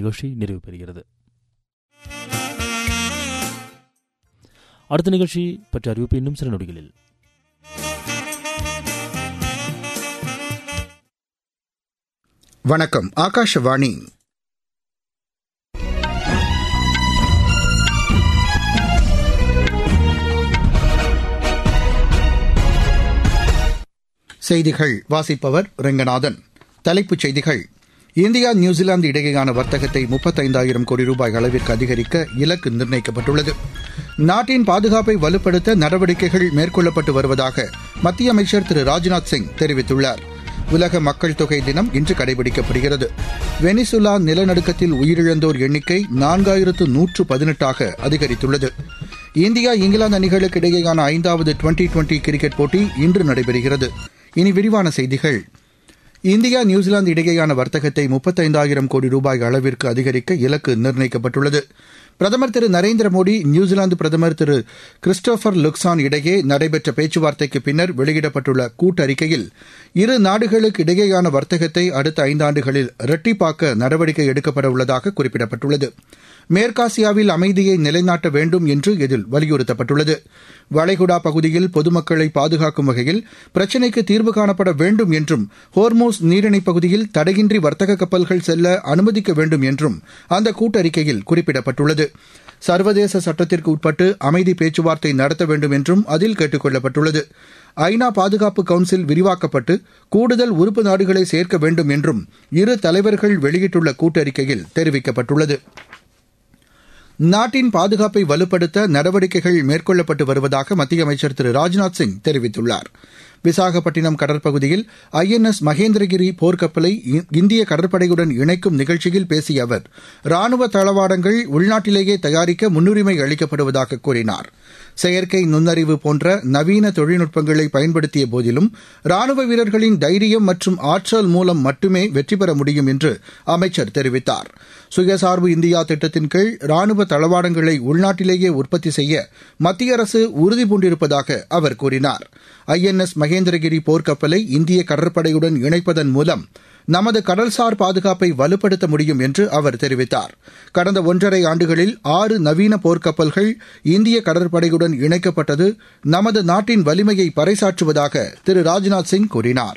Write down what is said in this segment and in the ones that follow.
நிகழ்ச்சி நிறைவு பெறுகிறது அடுத்த நிகழ்ச்சி பற்றி அறிவிப்பு இன்னும் சில நொடிகளில் வணக்கம் ஆகாஷவாணி செய்திகள் வாசிப்பவர் ரெங்கநாதன் தலைப்புச் செய்திகள் இந்தியா நியூசிலாந்து இடையேயான வர்த்தகத்தை முப்பத்தைந்தாயிரம் கோடி ரூபாய் அளவிற்கு அதிகரிக்க இலக்கு நிர்ணயிக்கப்பட்டுள்ளது நாட்டின் பாதுகாப்பை வலுப்படுத்த நடவடிக்கைகள் மேற்கொள்ளப்பட்டு வருவதாக மத்திய அமைச்சர் திரு ராஜ்நாத் சிங் தெரிவித்துள்ளார் உலக மக்கள் தொகை தினம் இன்று கடைபிடிக்கப்படுகிறது வெனிசுலா நிலநடுக்கத்தில் உயிரிழந்தோர் எண்ணிக்கை நான்காயிரத்து நூற்று பதினெட்டாக அதிகரித்துள்ளது இந்தியா இங்கிலாந்து அணிகளுக்கு இடையேயான ஐந்தாவது டுவெண்டி டுவெண்டி கிரிக்கெட் போட்டி இன்று நடைபெறுகிறது இனி விரிவான செய்திகள் இந்தியா நியூசிலாந்து இடையேயான வர்த்தகத்தை முப்பத்தைந்தாயிரம் கோடி ரூபாய் அளவிற்கு அதிகரிக்க இலக்கு நிர்ணயிக்கப்பட்டுள்ளது பிரதமர் திரு நரேந்திர மோடி நியூசிலாந்து பிரதமர் திரு கிறிஸ்டோபர் லுக்சான் இடையே நடைபெற்ற பேச்சுவார்த்தைக்கு பின்னர் வெளியிடப்பட்டுள்ள கூட்டறிக்கையில் இரு நாடுகளுக்கு இடையேயான வர்த்தகத்தை அடுத்த ஐந்தாண்டுகளில் இரட்டிப்பாக்க நடவடிக்கை எடுக்கப்பட உள்ளதாக குறிப்பிடப்பட்டுள்ளது மேற்காசியாவில் அமைதியை நிலைநாட்ட வேண்டும் என்று இதில் வலியுறுத்தப்பட்டுள்ளது வளைகுடா பகுதியில் பொதுமக்களை பாதுகாக்கும் வகையில் பிரச்சினைக்கு தீர்வு காணப்பட வேண்டும் என்றும் ஹோர்மோஸ் நீரிணைப் பகுதியில் தடையின்றி வர்த்தக கப்பல்கள் செல்ல அனுமதிக்க வேண்டும் என்றும் அந்த கூட்டறிக்கையில் குறிப்பிடப்பட்டுள்ளது சர்வதேச சட்டத்திற்கு உட்பட்டு அமைதி பேச்சுவார்த்தை நடத்த வேண்டும் என்றும் அதில் கேட்டுக் கொள்ளப்பட்டுள்ளது ஐநா பாதுகாப்பு கவுன்சில் விரிவாக்கப்பட்டு கூடுதல் உறுப்பு நாடுகளை சேர்க்க வேண்டும் என்றும் இரு தலைவர்கள் வெளியிட்டுள்ள கூட்டறிக்கையில் தெரிவிக்கப்பட்டுள்ளது நாட்டின் பாதுகாப்பை வலுப்படுத்த நடவடிக்கைகள் மேற்கொள்ளப்பட்டு வருவதாக மத்திய அமைச்சர் திரு ராஜ்நாத் சிங் தெரிவித்துள்ளார் விசாகப்பட்டினம் கடற்பகுதியில் ஐஎன்எஸ் மகேந்திரகிரி போர்க்கப்பலை இந்திய கடற்படையுடன் இணைக்கும் நிகழ்ச்சியில் பேசிய அவர் ராணுவ தளவாடங்கள் உள்நாட்டிலேயே தயாரிக்க முன்னுரிமை அளிக்கப்படுவதாக கூறினார் செயற்கை நுண்ணறிவு போன்ற நவீன தொழில்நுட்பங்களை பயன்படுத்திய போதிலும் ராணுவ வீரர்களின் தைரியம் மற்றும் ஆற்றல் மூலம் மட்டுமே வெற்றி பெற முடியும் என்று அமைச்சர் தெரிவித்தார் சுயசார்பு இந்தியா திட்டத்தின் கீழ் ராணுவ தளவாடங்களை உள்நாட்டிலேயே உற்பத்தி செய்ய மத்திய அரசு உறுதிபூண்டிருப்பதாக அவர் கூறினார் ஐஎன்எஸ் மகேந்திரகிரி போர்க்கப்பலை இந்திய கடற்படையுடன் இணைப்பதன் மூலம் நமது கடல்சார் பாதுகாப்பை வலுப்படுத்த முடியும் என்று அவர் தெரிவித்தார் கடந்த ஒன்றரை ஆண்டுகளில் ஆறு நவீன போர்க்கப்பல்கள் இந்திய கடற்படையுடன் இணைக்கப்பட்டது நமது நாட்டின் வலிமையை பறைசாற்றுவதாக திரு ராஜ்நாத் சிங் கூறினார்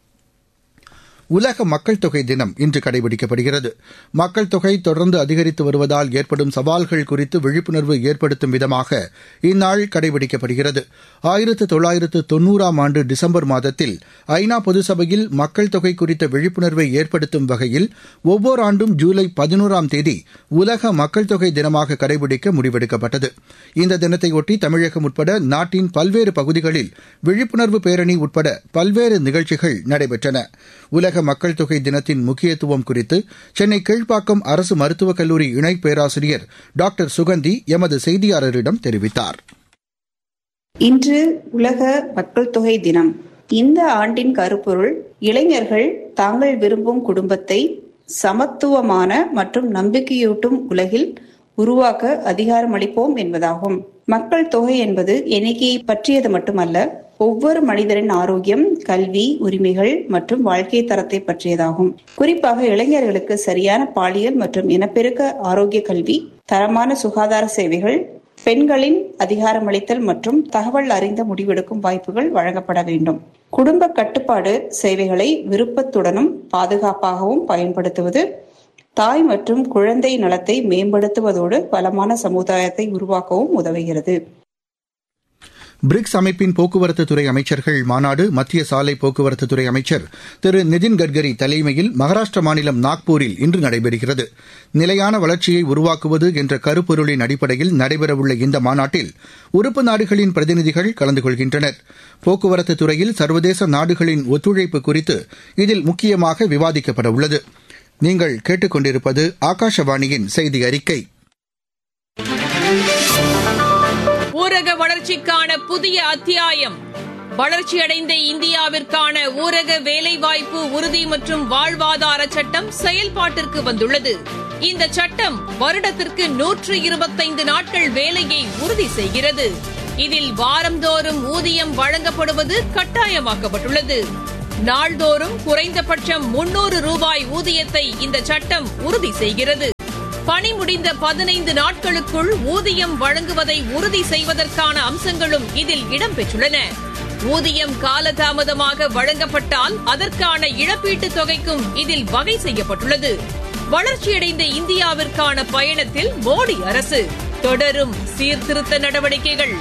உலக மக்கள் தொகை தினம் இன்று கடைபிடிக்கப்படுகிறது மக்கள் தொகை தொடர்ந்து அதிகரித்து வருவதால் ஏற்படும் சவால்கள் குறித்து விழிப்புணர்வு ஏற்படுத்தும் விதமாக இந்நாள் கடைபிடிக்கப்படுகிறது ஆயிரத்து தொள்ளாயிரத்து தொன்னூறாம் ஆண்டு டிசம்பர் மாதத்தில் ஐநா பொதுசபையில் மக்கள் தொகை குறித்த விழிப்புணர்வை ஏற்படுத்தும் வகையில் ஒவ்வொரு ஆண்டும் ஜூலை பதினோராம் தேதி உலக மக்கள் தொகை தினமாக கடைபிடிக்க முடிவெடுக்கப்பட்டது இந்த தினத்தையொட்டி தமிழகம் உட்பட நாட்டின் பல்வேறு பகுதிகளில் விழிப்புணர்வு பேரணி உட்பட பல்வேறு நிகழ்ச்சிகள் நடைபெற்றன உலக மக்கள் தொகை தினத்தின் முக்கியத்துவம் குறித்து சென்னை கீழ்ப்பாக்கம் அரசு மருத்துவக் கல்லூரி இணை பேராசிரியர் டாக்டர் சுகந்தி எமது செய்தியாளரிடம் தெரிவித்தார் இன்று உலக மக்கள் தொகை தினம் இந்த ஆண்டின் கருப்பொருள் இளைஞர்கள் தாங்கள் விரும்பும் குடும்பத்தை சமத்துவமான மற்றும் நம்பிக்கையூட்டும் உலகில் உருவாக்க அதிகாரமளிப்போம் என்பதாகும் மக்கள் தொகை என்பது எண்ணிக்கையை பற்றியது மட்டுமல்ல ஒவ்வொரு மனிதரின் ஆரோக்கியம் கல்வி உரிமைகள் மற்றும் வாழ்க்கை தரத்தை பற்றியதாகும் குறிப்பாக இளைஞர்களுக்கு சரியான பாலியல் மற்றும் இனப்பெருக்க ஆரோக்கிய கல்வி தரமான சுகாதார சேவைகள் பெண்களின் அதிகாரமளித்தல் மற்றும் தகவல் அறிந்த முடிவெடுக்கும் வாய்ப்புகள் வழங்கப்பட வேண்டும் குடும்ப கட்டுப்பாடு சேவைகளை விருப்பத்துடனும் பாதுகாப்பாகவும் பயன்படுத்துவது தாய் மற்றும் குழந்தை நலத்தை மேம்படுத்துவதோடு வளமான சமுதாயத்தை உருவாக்கவும் உதவுகிறது பிரிக்ஸ் அமைப்பின் போக்குவரத்து துறை அமைச்சர்கள் மாநாடு மத்திய சாலை போக்குவரத்து துறை அமைச்சர் திரு நிதின் கட்கரி தலைமையில் மகாராஷ்டிர மாநிலம் நாக்பூரில் இன்று நடைபெறுகிறது நிலையான வளர்ச்சியை உருவாக்குவது என்ற கருப்பொருளின் அடிப்படையில் நடைபெறவுள்ள இந்த மாநாட்டில் உறுப்பு நாடுகளின் பிரதிநிதிகள் கலந்து கொள்கின்றனர் போக்குவரத்து துறையில் சர்வதேச நாடுகளின் ஒத்துழைப்பு குறித்து இதில் முக்கியமாக விவாதிக்கப்பட உள்ளது நீங்கள் கேட்டுக்கொண்டிருப்பது ஆகாஷவாணியின் செய்தி அறிக்கை ஊரக வளர்ச்சிக்கான புதிய அத்தியாயம் வளர்ச்சியடைந்த இந்தியாவிற்கான ஊரக வேலைவாய்ப்பு உறுதி மற்றும் வாழ்வாதார சட்டம் செயல்பாட்டிற்கு வந்துள்ளது இந்த சட்டம் வருடத்திற்கு நூற்று இருபத்தைந்து நாட்கள் வேலையை உறுதி செய்கிறது இதில் வாரந்தோறும் ஊதியம் வழங்கப்படுவது கட்டாயமாக்கப்பட்டுள்ளது நாள்தோறும் குறைந்தபட்சம் முன்னூறு ரூபாய் ஊதியத்தை இந்த சட்டம் உறுதி செய்கிறது பணி முடிந்த பதினைந்து நாட்களுக்குள் ஊதியம் வழங்குவதை உறுதி செய்வதற்கான அம்சங்களும் இதில் இடம்பெற்றுள்ளன ஊதியம் காலதாமதமாக வழங்கப்பட்டால் அதற்கான இழப்பீட்டுத் தொகைக்கும் இதில் வகை செய்யப்பட்டுள்ளது வளர்ச்சியடைந்த இந்தியாவிற்கான பயணத்தில் மோடி அரசு தொடரும் சீர்திருத்த நடவடிக்கைகள்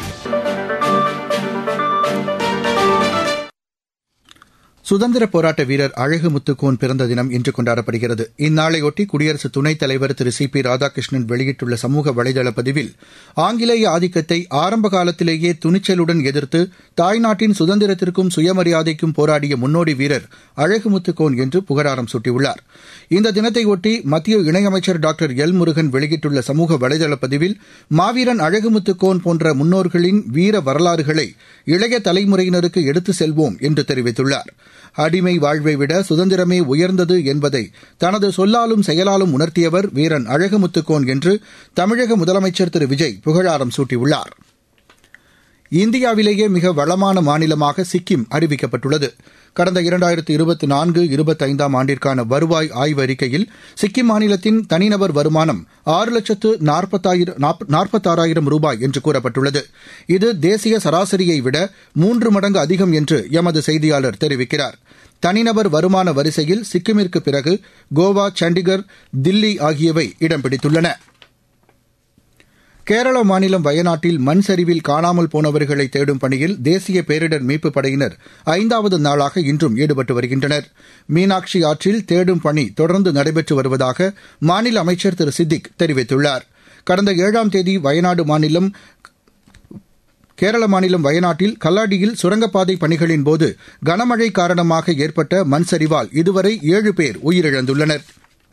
சுதந்திர போராட்ட வீரர் அழகு முத்துக்கோன் பிறந்த தினம் இன்று கொண்டாடப்படுகிறது இந்நாளையொட்டி குடியரசு துணைத் தலைவர் திரு சி பி ராதாகிருஷ்ணன் வெளியிட்டுள்ள சமூக வலைதள பதிவில் ஆங்கிலேய ஆதிக்கத்தை ஆரம்ப காலத்திலேயே துணிச்சலுடன் எதிர்த்து தாய்நாட்டின் சுதந்திரத்திற்கும் சுயமரியாதைக்கும் போராடிய முன்னோடி வீரர் அழகு முத்துக்கோன் என்று புகழாரம் சூட்டியுள்ளார் இந்த தினத்தையொட்டி மத்திய இணையமைச்சர் டாக்டர் எல் முருகன் வெளியிட்டுள்ள சமூக வலைதள பதிவில் மாவீரன் அழகு முத்துக்கோன் போன்ற முன்னோர்களின் வீர வரலாறுகளை இளைய தலைமுறையினருக்கு எடுத்து செல்வோம் என்று தெரிவித்துள்ளார் அடிமை வாழ்வை விட சுதந்திரமே உயர்ந்தது என்பதை தனது சொல்லாலும் செயலாலும் உணர்த்தியவர் வீரன் அழகுமுத்துக்கோன் என்று தமிழக முதலமைச்சர் திரு விஜய் புகழாரம் சூட்டியுள்ளார் இந்தியாவிலேயே மிக வளமான மாநிலமாக சிக்கிம் அறிவிக்கப்பட்டுள்ளது கடந்த இரண்டாயிரத்து இருபத்தி நான்கு இருபத்தைந்தாம் ஆண்டிற்கான வருவாய் ஆய்வறிக்கையில் சிக்கிம் மாநிலத்தின் தனிநபர் வருமானம் ஆறு லட்சத்து நாற்பத்தாறாயிரம் ரூபாய் என்று கூறப்பட்டுள்ளது இது தேசிய சராசரியை விட மூன்று மடங்கு அதிகம் என்று எமது செய்தியாளர் தெரிவிக்கிறார் தனிநபர் வருமான வரிசையில் சிக்கிமிற்கு பிறகு கோவா சண்டிகர் தில்லி ஆகியவை இடம் பிடித்துள்ளன கேரள மாநிலம் வயநாட்டில் மண் சரிவில் காணாமல் போனவர்களை தேடும் பணியில் தேசிய பேரிடர் மீட்புப் படையினர் ஐந்தாவது நாளாக இன்றும் ஈடுபட்டு வருகின்றனர் மீனாட்சி ஆற்றில் தேடும் பணி தொடர்ந்து நடைபெற்று வருவதாக மாநில அமைச்சர் திரு சித்திக் தெரிவித்துள்ளார் கடந்த ஏழாம் தேதி வயநாடு மாநிலம் கேரள மாநிலம் வயநாட்டில் கல்லாடியில் சுரங்கப்பாதை பணிகளின் போது கனமழை காரணமாக ஏற்பட்ட மண் சரிவால் இதுவரை ஏழு பேர் உயிரிழந்துள்ளனர்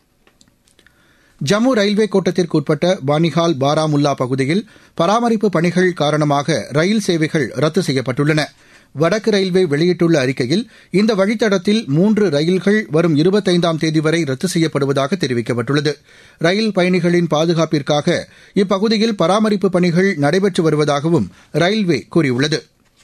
ஜம்மு ரயில்வே கோட்டத்திற்கு உட்பட்ட பானிஹால் பாராமுல்லா பகுதியில் பராமரிப்பு பணிகள் காரணமாக ரயில் சேவைகள் ரத்து செய்யப்பட்டுள்ளன வடக்கு ரயில்வே வெளியிட்டுள்ள அறிக்கையில் இந்த வழித்தடத்தில் மூன்று ரயில்கள் வரும் இருபத்தைந்தாம் தேதி வரை ரத்து செய்யப்படுவதாக தெரிவிக்கப்பட்டுள்ளது ரயில் பயணிகளின் பாதுகாப்பிற்காக இப்பகுதியில் பராமரிப்பு பணிகள் நடைபெற்று வருவதாகவும் ரயில்வே கூறியுள்ளது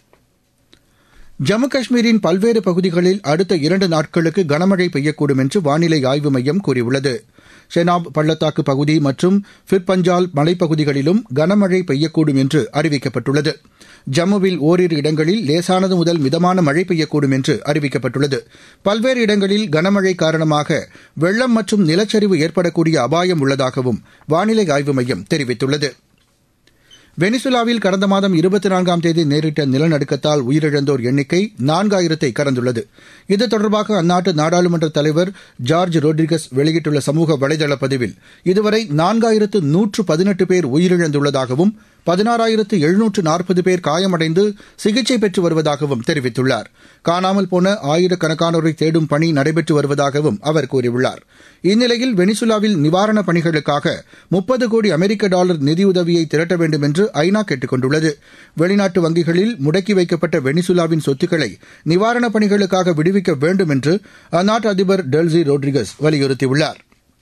ஜம்மு காஷ்மீரின் பல்வேறு பகுதிகளில் அடுத்த இரண்டு நாட்களுக்கு கனமழை பெய்யக்கூடும் என்று வானிலை ஆய்வு மையம் கூறியுள்ளது ஷெனாப் பள்ளத்தாக்கு பகுதி மற்றும் ஃபிர்பஞ்சால் மலைப்பகுதிகளிலும் கனமழை பெய்யக்கூடும் என்று அறிவிக்கப்பட்டுள்ளது ஜம்முவில் ஓரிரு இடங்களில் லேசானது முதல் மிதமான மழை பெய்யக்கூடும் என்று அறிவிக்கப்பட்டுள்ளது பல்வேறு இடங்களில் கனமழை காரணமாக வெள்ளம் மற்றும் நிலச்சரிவு ஏற்படக்கூடிய அபாயம் உள்ளதாகவும் வானிலை ஆய்வு மையம் தெரிவித்துள்ளது வெனிசுலாவில் கடந்த மாதம் இருபத்தி நான்காம் தேதி நேரிட்ட நிலநடுக்கத்தால் உயிரிழந்தோர் எண்ணிக்கை நான்காயிரத்தை கடந்துள்ளது இது தொடர்பாக அந்நாட்டு நாடாளுமன்ற தலைவர் ஜார்ஜ் ரோட்ரிகஸ் வெளியிட்டுள்ள சமூக வலைதள பதிவில் இதுவரை நான்காயிரத்து நூற்று பதினெட்டு பேர் உயிரிழந்துள்ளதாகவும் பதினாறாயிரத்து எழுநூற்று நாற்பது பேர் காயமடைந்து சிகிச்சை பெற்று வருவதாகவும் தெரிவித்துள்ளார் காணாமல் போன ஆயிரக்கணக்கானோரை தேடும் பணி நடைபெற்று வருவதாகவும் அவர் கூறியுள்ளார் இந்நிலையில் வெனிசுலாவில் நிவாரணப் பணிகளுக்காக முப்பது கோடி அமெரிக்க டாலர் நிதியுதவியை திரட்ட வேண்டும் என்று ஐநா கேட்டுக் கொண்டுள்ளது வெளிநாட்டு வங்கிகளில் முடக்கி வைக்கப்பட்ட வெனிசுலாவின் சொத்துக்களை நிவாரணப் பணிகளுக்காக விடுவிக்க வேண்டும் என்று அந்நாட்டு அதிபர் டெல்சி ரோட்ரிகஸ் வலியுறுத்தியுள்ளார்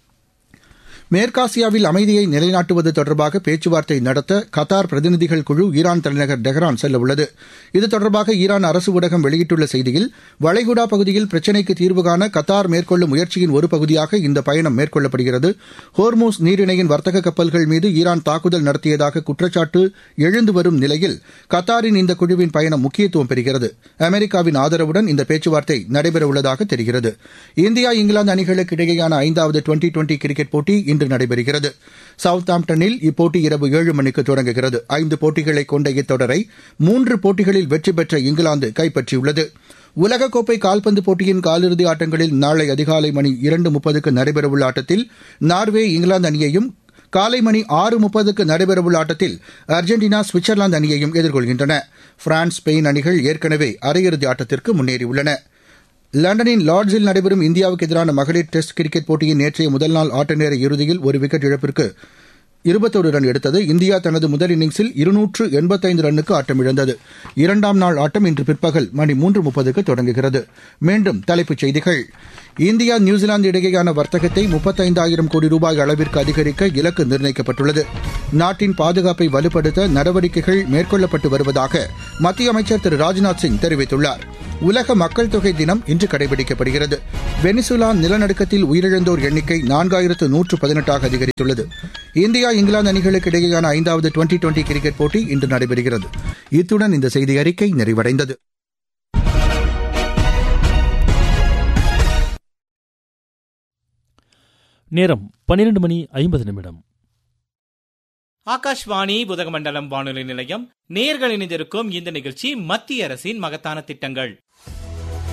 மேற்காசியாவில் அமைதியை நிலைநாட்டுவது தொடர்பாக பேச்சுவார்த்தை நடத்த கத்தார் பிரதிநிதிகள் குழு ஈரான் தலைநகர் டெஹ்ரான் செல்ல உள்ளது இது தொடர்பாக ஈரான் அரசு ஊடகம் வெளியிட்டுள்ள செய்தியில் வளைகுடா பகுதியில் பிரச்சினைக்கு தீர்வு காண கத்தார் மேற்கொள்ளும் முயற்சியின் ஒரு பகுதியாக இந்த பயணம் மேற்கொள்ளப்படுகிறது ஹோர்மூஸ் நீரிணையின் வர்த்தக கப்பல்கள் மீது ஈரான் தாக்குதல் நடத்தியதாக குற்றச்சாட்டு எழுந்து வரும் நிலையில் கத்தாரின் இந்த குழுவின் பயணம் முக்கியத்துவம் பெறுகிறது அமெரிக்காவின் ஆதரவுடன் இந்த பேச்சுவார்த்தை நடைபெறவுள்ளதாக தெரிகிறது இந்தியா இங்கிலாந்து அணிகளுக்கு இடையேயான ஐந்தாவது டுவெண்டி டுவெண்டி கிரிக்கெட் போட்டி இன்று நடைபெறுகிறது சவுத் ஆம்டனில் இப்போட்டி இரவு ஏழு மணிக்கு தொடங்குகிறது ஐந்து போட்டிகளை கொண்ட இத்தொடரை மூன்று போட்டிகளில் வெற்றி பெற்ற இங்கிலாந்து கைப்பற்றியுள்ளது உலகக்கோப்பை கால்பந்து போட்டியின் காலிறுதி ஆட்டங்களில் நாளை அதிகாலை மணி இரண்டு முப்பதுக்கு நடைபெறவுள்ள ஆட்டத்தில் நார்வே இங்கிலாந்து அணியையும் காலை மணி ஆறு முப்பதுக்கு நடைபெறவுள்ள ஆட்டத்தில் அர்ஜென்டினா சுவிட்சர்லாந்து அணியையும் எதிர்கொள்கின்றன பிரான்ஸ் ஸ்பெயின் அணிகள் ஏற்கனவே அரையிறுதி ஆட்டத்திற்கு முன்னேறியுள்ளன லண்டனின் லார்ட்ஸில் நடைபெறும் இந்தியாவுக்கு எதிரான மகளிர் டெஸ்ட் கிரிக்கெட் போட்டியின் நேற்றைய முதல் நாள் ஆட்ட நேர இறுதியில் ஒரு விக்கெட் இழப்பிற்கு இருபத்தோரு ரன் எடுத்தது இந்தியா தனது முதல் இன்னிங்ஸில் இருநூற்று எண்பத்தைந்து ரன்னுக்கு ஆட்டமிழந்தது இரண்டாம் நாள் ஆட்டம் இன்று பிற்பகல் மணி மூன்று முப்பதுக்கு தொடங்குகிறது மீண்டும் தலைப்புச் செய்திகள் இந்தியா நியூசிலாந்து இடையேயான வர்த்தகத்தை முப்பத்தைந்தாயிரம் கோடி ரூபாய் அளவிற்கு அதிகரிக்க இலக்கு நிர்ணயிக்கப்பட்டுள்ளது நாட்டின் பாதுகாப்பை வலுப்படுத்த நடவடிக்கைகள் மேற்கொள்ளப்பட்டு வருவதாக மத்திய அமைச்சர் திரு ராஜ்நாத் சிங் தெரிவித்துள்ளார் உலக மக்கள் தொகை தினம் இன்று கடைபிடிக்கப்படுகிறது வெனிசுலா நிலநடுக்கத்தில் உயிரிழந்தோர் எண்ணிக்கை நான்காயிரத்து நூற்று பதினெட்டாக அதிகரித்துள்ளது இந்தியா இங்கிலாந்து அணிகளுக்கு இடையேயான ஐந்தாவது டுவெண்டி டுவெண்டி கிரிக்கெட் போட்டி இன்று நடைபெறுகிறது இத்துடன் இந்த செய்தி அறிக்கை நிறைவடைந்தது நேரம் பன்னிரண்டு மணி ஐம்பது நிமிடம் ஆகாஷ்வாணி புதகமண்டலம் வானொலி நிலையம் நேர்கள் இணைந்திருக்கும் இந்த நிகழ்ச்சி மத்திய அரசின் மகத்தான திட்டங்கள்